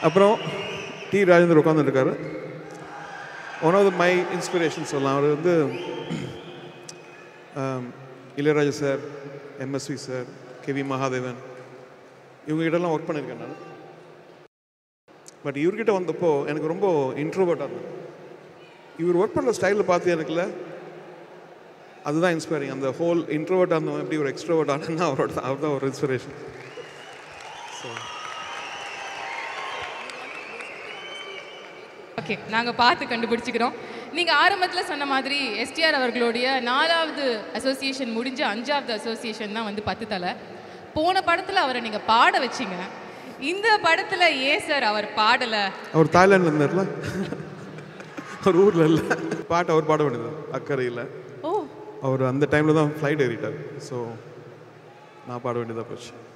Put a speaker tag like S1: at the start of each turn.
S1: அப்புறம் டி ராஜேந்தர் உட்காந்துருக்காரு one of the my inspiration சொல்லலாம் அவர் வந்து ஆம், Ilaiyaraaja sir M S V sir K V Mahadevan இவங்ககிட்டலாம் ஒர்க் பண்ணியிருக்கேன் நான் பட் இவர்கிட்ட வந்தப்போ எனக்கு ரொம்ப இன்ட்ரோவர்ட்டாக இருந்தது இவர் ஒர்க் பண்ணுற ஸ்டைலில் பார்த்து எனக்குல அதுதான் இன்ஸ்பைரிங் அந்த ஹோல் இன்ட்ரோவர்ட்டாக இருந்தவன் எப்படி ஒரு எக்ஸ்ட்ரோவர்ட் ஆனா அவரோட அவர் தான் ஒரு இன்ஸ்பிரேஷன்
S2: ஓகே நாங்கள் பார்த்து கண்டுபிடிச்சிக்கிறோம் நீங்கள் ஆரம்பத்தில் சொன்ன மாதிரி எஸ்டிஆர் அவர்களுடைய நாலாவது அசோசியேஷன் முடிஞ்ச அஞ்சாவது அசோசியேஷன் தான் வந்து பத்து தலை போன படத்தில் அவரை நீங்கள் பாட வச்சீங்க இந்த படத்தில் ஏன் சார் அவர் பாடலை
S1: அவர் தாய்லாண்டில் இருந்தார்ல அவர் ஊரில் இல்லை பாட்டு அவர் பாட வேண்டியது அக்கறையில்
S2: ஓ
S1: அவர் அந்த டைமில் தான் ஃப்ளைட் ஏறிட்டார் ஸோ நான் பாட வேண்டியதாக போச்சு